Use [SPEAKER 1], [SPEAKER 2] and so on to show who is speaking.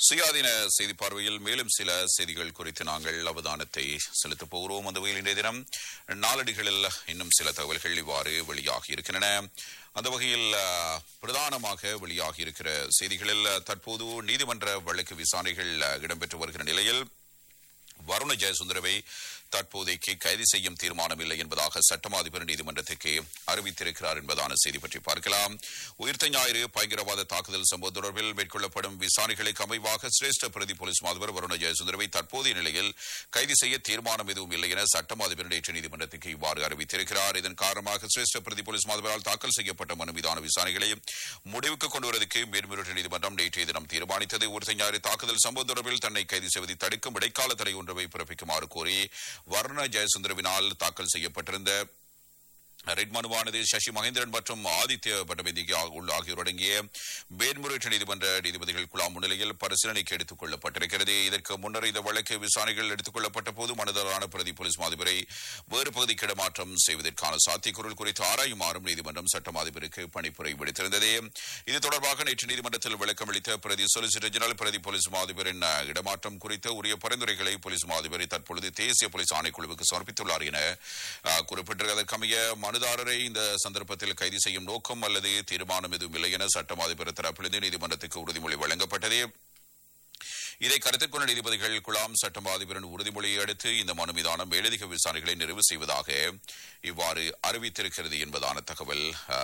[SPEAKER 1] சுயாதீன செய்தி பார்வையில் மேலும் சில செய்திகள் குறித்து நாங்கள் அவதானத்தை செலுத்தப் போகிறோம் அந்த வகையில் இன்றைய தினம் நாளடிகளில் இன்னும் சில தகவல்கள் இவ்வாறு வெளியாகி இருக்கின்றன அந்த வகையில் அஹ், பிரதானமாக வெளியாகி இருக்கிற செய்திகளில் தற்போது நீதிமன்ற வழக்கு விசாரணைகள் அஹ், இடம்பெற்று வருகிற நிலையில் வருண ஜெயசுந்தரவை தற்போதைக்கு கைது செய்யும் தீர்மானம் இல்லை என்பதாக சட்டமா அதிபர் நீதிமன்றத்திற்கு அறிவித்திருக்கிறார் என்பதான செய்தி பற்றி பார்க்கலாம் உயிர்த்த ஞாயிறு பயங்கரவாத தாக்குதல் சம்பவம் தொடர்பில் மேற்கொள்ளப்படும் விசாரணைகளுக்கு அமைவாக சிரேஷ்ட பிரதி போலீஸ் மாதிபர் வருண ஜெயசுந்தரவை தற்போதைய நிலையில் கைது செய்ய தீர்மானம் எதுவும் இல்லை என சட்டமா அதிபர் நேற்று நீதிமன்றத்திற்கு இவ்வாறு அறிவித்திருக்கிறார் இதன் காரணமாக சிரேஷ்ட பிரதி போலீஸ் மாதிபரால் தாக்கல் செய்யப்பட்ட மனு மீதான விசாரணைகளை முடிவுக்கு கொண்டு வருவதற்கு மேல்முறையீட்டு நீதிமன்றம் நேற்றைய தினம் தீர்மானித்தது உயிர்த்த ஞாயிறு தாக்குதல் சம்பவம் தொடர்பில் தன்னை கைது செய்வதை தடுக்கும் இடைக்கால தடை ஒன்றை பிறப்பிக்குமாறு கோரி வர்ண ஜெயசுந்தரவினால் தாக்கல் செய்யப்பட்டிருந்த ரெட் மனுவானது சசி மகேந்திரன் மற்றும் ஆதித்ய பட்டபேதிக்கு உள்ள ஆகியோர் அடங்கிய மேன்முறையீட்டு நீதிமன்ற நீதிபதிகள் குழாம் முன்னிலையில் பரிசீலனைக்கு எடுத்துக் கொள்ளப்பட்டிருக்கிறது இதற்கு முன்னர் இந்த வழக்கு விசாரணைகள் எடுத்துக் கொள்ளப்பட்ட போது மனுதாரரான பிரதி போலீஸ் மாதிபரை வேறு பகுதிக்கு இடமாற்றம் செய்வதற்கான சாத்தியக்கூறல் குறித்து ஆராயுமாறும் நீதிமன்றம் சட்டம் அதிபருக்கு பணிப்புரை விடுத்திருந்தது இது தொடர்பாக நேற்று நீதிமன்றத்தில் விளக்கம் அளித்த பிரதி சொலிசிட்டர் ஜெனரல் பிரதி போலீஸ் மாதிபரின் அஹ், இடமாற்றம் குறித்த உரிய பரிந்துரைகளை போலீஸ் மாதிபரை தற்பொழுது தேசிய போலீஸ் ஆணைக்குழுவுக்கு சமர்ப்பித்துள்ளார் என அஹ், குறிப்பிட்டிருக்கிறது அதற்கமைய மனுதாரரை இந்த சந்தர்ப்பத்தில் கைது செய்யும் நோக்கம் அல்லது தீர்மானம் எதுவும் இல்லை என சட்டம் அதிபர் தரப்பிலிருந்து நீதிமன்றத்துக்கு உறுதிமொழி வழங்கப்பட்டது இதை கருத்தில் கொண்ட நீதிபதிகள் குலாம் சட்டம் அதிபரின் உறுதிமொழியை அடுத்து இந்த மனு மீதான மேலதிக விசாரணைகளை நிறைவு செய்வதாக இவ்வாறு அறிவித்திருக்கிறது என்பதான தகவல் அஹ்,